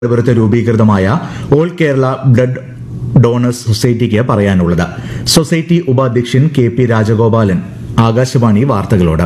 തിരുവനന്തപുരത്ത് രൂപീകൃതമായ all Kerala blood donors സൊസൈറ്റിക്ക് പറയാനുള്ളത് സൊസൈറ്റി ഉപാധ്യക്ഷൻ കെ പി രാജഗോപാലൻ ആകാശവാണി വാർത്തകളോട്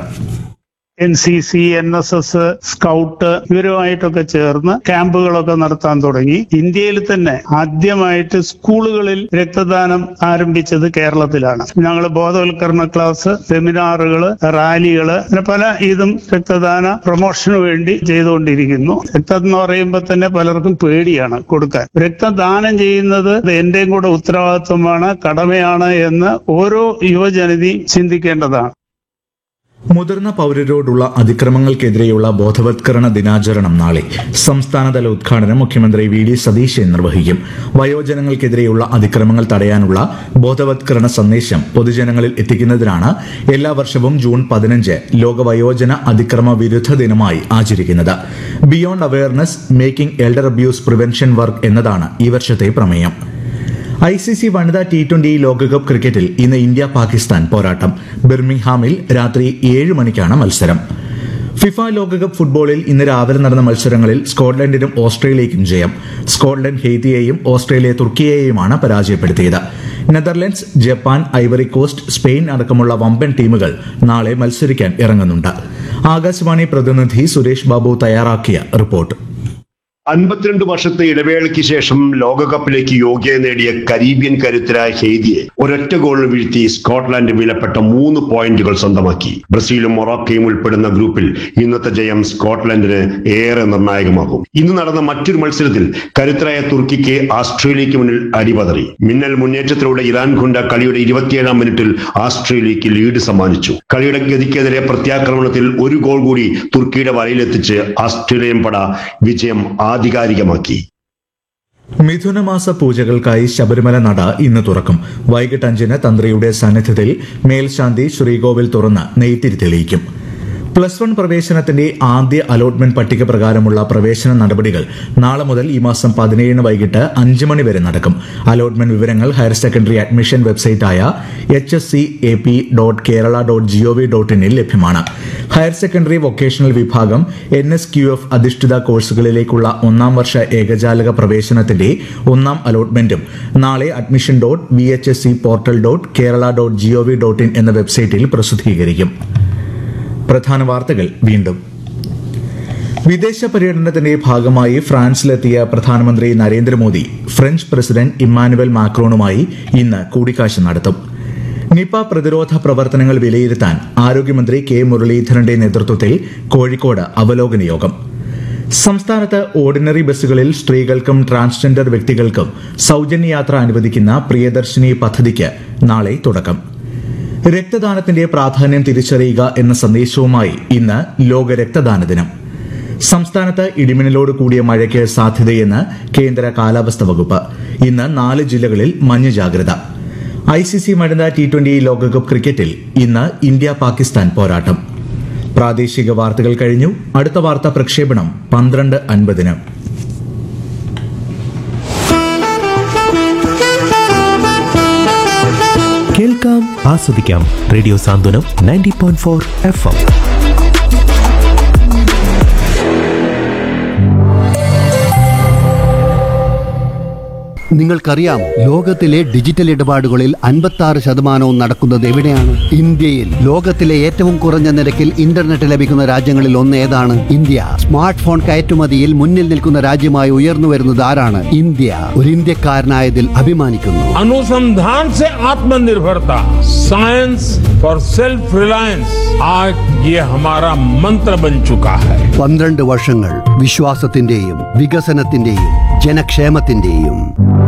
N C C N S S scout ഇവരുമായിട്ടൊക്കെ ചേർന്ന് ക്യാമ്പുകളൊക്കെ നടത്താൻ തുടങ്ങി ഇന്ത്യയിൽ തന്നെ ആദ്യമായിട്ട് സ്കൂളുകളിൽ രക്തദാനം ആരംഭിച്ചത് കേരളത്തിലാണ് ഞങ്ങൾ ബോധവൽക്കരണ ക്ലാസ് സെമിനാറുകള് റാലികള് അങ്ങനെ പല ഇതും രക്തദാന പ്രൊമോഷന് വേണ്ടി ചെയ്തുകൊണ്ടിരിക്കുന്നു രക്തം എന്ന് പറയുമ്പോൾ തന്നെ പലർക്കും പേടിയാണ് കൊടുക്കാൻ രക്തദാനം ചെയ്യുന്നത് ഇത് എന്റെയും കൂടെ ഉത്തരവാദിത്വമാണ് കടമയാണ് എന്ന് ഓരോ യുവജനതയും ചിന്തിക്കേണ്ടതാണ് മുതിർന്ന പൌരരോടുള്ള അതിക്രമങ്ങൾക്കെതിരെയുള്ള ബോധവത്കരണ ദിനാചരണം നാളെ സംസ്ഥാനതല ഉദ്ഘാടനം മുഖ്യമന്ത്രി വി ഡി സതീശൻ നിർവഹിക്കും വയോജനങ്ങൾക്കെതിരെയുള്ള അതിക്രമങ്ങൾ തടയാനുള്ള ബോധവത്കരണ സന്ദേശം പൊതുജനങ്ങളിൽ എത്തിക്കുന്നതിനാണ് എല്ലാ വർഷവും ജൂൺ പതിനഞ്ച് ലോക വയോജന അതിക്രമ വിരുദ്ധ ദിനമായി ആചരിക്കുന്നത് beyond awareness making elder abuse prevention work എന്നതാണ് ഈ വർഷത്തെ പ്രമേയം ഐ സി സി വനിതാ ടി ട്വന്റി ലോകകപ്പ് ക്രിക്കറ്റിൽ ഇന്ന് ഇന്ത്യ പാകിസ്ഥാൻ പോരാട്ടം ബിർമിംഗ്ഹാമിൽ രാത്രി ഏഴ് മണിക്കാണ് മത്സരം ഫിഫ ലോകകപ്പ് ഫുട്ബോളിൽ ഇന്ന് രാവിലെ നടന്ന മത്സരങ്ങളിൽ സ്കോട്ട്ലൻഡിനും ഓസ്ട്രേലിയയ്ക്കും ജയം സ്കോട്ട്ലൻഡ് ഹെയ്ത്തിയെയും ഓസ്ട്രേലിയ തുർക്കിയെയുമാണ് പരാജയപ്പെടുത്തിയത് Netherlands Japan Ivory Coast Spain അടക്കമുള്ള വമ്പൻ ടീമുകൾ നാളെ മത്സരിക്കാൻ ഇറങ്ങുന്നുണ്ട് ആകാശവാണി പ്രതിനിധി സുരേഷ് ബാബു തയ്യാറാക്കിയ റിപ്പോർട്ട് അൻപത്തിരണ്ട് വർഷത്തെ ഇടവേളയ്ക്ക് ശേഷം ലോകകപ്പിലേക്ക് യോഗ്യത നേടിയ കരീബിയൻ കരുത്തരായ ഹെയ്തിയെ ഒരൊറ്റ ഗോളിന് വീഴ്ത്തി സ്കോട്ട്ലാൻഡ് വിലപ്പെട്ട മൂന്ന് പോയിന്റുകൾ സ്വന്തമാക്കി ബ്രസീലും മൊറോക്കയും ഉൾപ്പെടുന്ന ഗ്രൂപ്പിൽ ഇന്നത്തെ ജയം സ്കോട്ട്ലൻഡിന് ഏറെ നിർണായകമാകും ഇന്ന് നടന്ന മറ്റൊരു മത്സരത്തിൽ കരുത്തരായ തുർക്കിക്ക് ആസ്ട്രേലിയക്ക് മുന്നിൽ അടിപതറി മിന്നൽ മുന്നേറ്റത്തിലൂടെ ഇറാൻ കൊണ്ട കളിയുടെ ഇരുപത്തിയേഴാം മിനിറ്റിൽ ആസ്ട്രേലിയക്ക് ലീഡ് സമ്മാനിച്ചു കളിയുടെ ഗതിക്കെതിരെ പ്രത്യാക്രമണത്തിൽ ഒരു ഗോൾ കൂടി തുർക്കിയുടെ വലയിലെത്തിച്ച് ആസ്ട്രേലിയൻ പട വിജയം ആധികാരികമാക്കി മിഥുനമാസ പൂജകൾക്കായി ശബരിമല നട ഇന്ന് തുറക്കും വൈകിട്ട് അഞ്ചിന് തന്ത്രിയുടെ സാന്നിധ്യത്തിൽ മേൽശാന്തി ശ്രീകോവിൽ തുറന്ന് നെയ്ത്തിരി തെളിയിക്കും പ്ലസ് വൺ പ്രവേശനത്തിന്റെ ആദ്യ അലോട്ട്മെന്റ് പട്ടിക പ്രകാരമുള്ള പ്രവേശന നടപടികൾ നാളെ മുതൽ ഈ മാസം പതിനേഴിന് വൈകിട്ട് അഞ്ച് മണി വരെ നടക്കും അലോട്ട്മെന്റ് വിവരങ്ങൾ ഹയർ സെക്കൻഡറി അഡ്മിഷൻ വെബ്സൈറ്റായ H S C A P dot Kerala dot GOV dot ഇനിൽ ലഭ്യമാണ് ഹയർ സെക്കൻഡറി വൊക്കേഷണൽ വിഭാഗം എൻ എസ് ക്യു എഫ് അധിഷ്ഠിത കോഴ്സുകളിലേക്കുള്ള ഒന്നാം വർഷ ഏകജാലക പ്രവേശനത്തിന്റെ ഒന്നാം അലോട്ട്മെന്റും നാളെ admission dot V H S C portal dot Kerala dot GOV dot in എന്ന വെബ്സൈറ്റിൽ പ്രസിദ്ധീകരിക്കും പ്രധാന വാർത്തകൾ വീണ്ടും വിദേശ പര്യടനത്തിന്റെ ഭാഗമായി ഫ്രാൻസിലെത്തിയ പ്രധാനമന്ത്രി നരേന്ദ്രമോദി ഫ്രഞ്ച് പ്രസിഡന്റ് ഇമ്മാനുവൽ മാക്രോണുമായി ഇന്ന് കൂടിക്കാഴ്ച നടത്തും നിപ പ്രതിരോധ പ്രവർത്തനങ്ങൾ വിലയിരുത്താൻ ആരോഗ്യമന്ത്രി കെ മുരളീധരന്റെ നേതൃത്വത്തിൽ കോഴിക്കോട് അവലോകന യോഗം സംസ്ഥാനത്ത് ഓർഡിനറി ബസ്സുകളിൽ സ്ത്രീകൾക്കും ട്രാൻസ്ജെൻഡർ വ്യക്തികൾക്കും സൌജന്യ യാത്ര അനുവദിക്കുന്ന പ്രിയദർശിനി പദ്ധതിക്ക് നാളെ തുടക്കം രക്തദാനത്തിന്റെ പ്രാധാന്യം തിരിച്ചറിയുക എന്ന സന്ദേശവുമായി ഇന്ന് ലോക രക്തദാന ദിനം സംസ്ഥാനത്ത് ഇടിമിന്നലോട് കൂടിയ മഴയ്ക്ക് സാധ്യതയെന്ന് കേന്ദ്ര കാലാവസ്ഥ വകുപ്പ് ഇന്ന് നാല് ജില്ലകളിൽ മഞ്ഞ ജാഗ്രത ഐ സി സി വനിതാ ടി ട്വന്റി ലോകകപ്പ് ക്രിക്കറ്റിൽ ഇന്ന് ഇന്ത്യ പാകിസ്ഥാൻ പോരാട്ടം പ്രാദേശിക വാർത്തകൾ കഴിഞ്ഞു അടുത്ത വാർത്താ പ്രക്ഷേപണം പന്ത്രണ്ട് അൻപതിന് കേൾക്കാം ആസ്വദിക്കാം radio Santhwanam ninety point four F M നിങ്ങൾക്കറിയാമോ ലോകത്തിലെ ഡിജിറ്റൽ ഇടപാടുകളിൽ 56% ശതമാനവും നടക്കുന്നത് എവിടെയാണ് ഇന്ത്യയിൽ ലോകത്തിലെ ഏറ്റവും കുറഞ്ഞ നിരക്കിൽ ഇന്റർനെറ്റ് ലഭിക്കുന്ന രാജ്യങ്ങളിൽ ഒന്ന് ഏതാണ് ഇന്ത്യ സ്മാർട്ട് ഫോൺ കയറ്റുമതിയിൽ മുന്നിൽ നിൽക്കുന്ന രാജ്യമായി ഉയർന്നു വരുന്നത് ആരാണ് ഇന്ത്യ ഒരു ഇന്ത്യക്കാരനായതിൽ അഭിമാനിക്കുന്നു अनुसंधान से आत्मनिर्भरता साइंस फॉर सेल्फ रिलायंस आज ये हमारा मंत्र बन चुका है പന്ത്രണ്ട് വർഷങ്ങൾ വിശ്വാസത്തിന്റെയും വികസനത്തിന്റെയും ജനക്ഷേമത്തിന്റെയും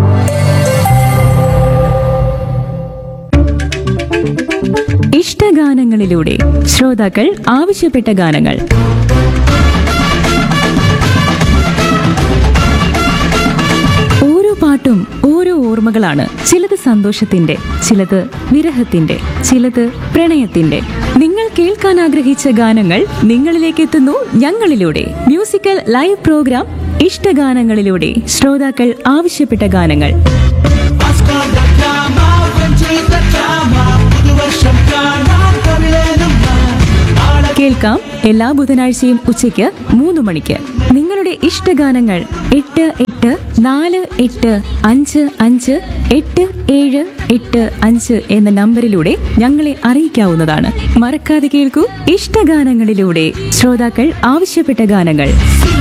ഇഷ്ടഗാനങ്ങളിലൂടെ ശ്രോതാക്കൾ ആവശ്യപ്പെട്ട ഗാനങ്ങൾ ഓരോ പാട്ടും ഓരോ ഓർമ്മകളാണ് ചിലത് സന്തോഷത്തിന്റെ ചിലത് വിരഹത്തിന്റെ ചിലത് പ്രണയത്തിന്റെ നിങ്ങൾ കേൾക്കാൻ ആഗ്രഹിച്ച ഗാനങ്ങൾ നിങ്ങളിലേക്ക് എത്തുന്നു ഞങ്ങളിലൂടെ മ്യൂസിക്കൽ ലൈവ് പ്രോഗ്രാം ഇഷ്ടഗാനങ്ങളിലൂടെ ശ്രോതാക്കൾ ആവശ്യപ്പെട്ട ഗാനങ്ങൾ കേൾക്കാം എല്ലാ ബുധനാഴ്ചയും ഉച്ചയ്ക്ക് മൂന്ന് മണിക്ക് നിങ്ങളുടെ ഇഷ്ടഗാനങ്ങൾ എട്ട് എട്ട് നാല് എട്ട് അഞ്ച് അഞ്ച് എട്ട് ഏഴ് എട്ട് അഞ്ച് എന്ന നമ്പറിലൂടെ ഞങ്ങളെ അറിയിക്കാവുന്നതാണ് മറക്കാതെ കേൾക്കൂ ഇഷ്ടഗാനങ്ങളിലൂടെ ശ്രോതാക്കൾ ആവശ്യപ്പെട്ട ഗാനങ്ങൾ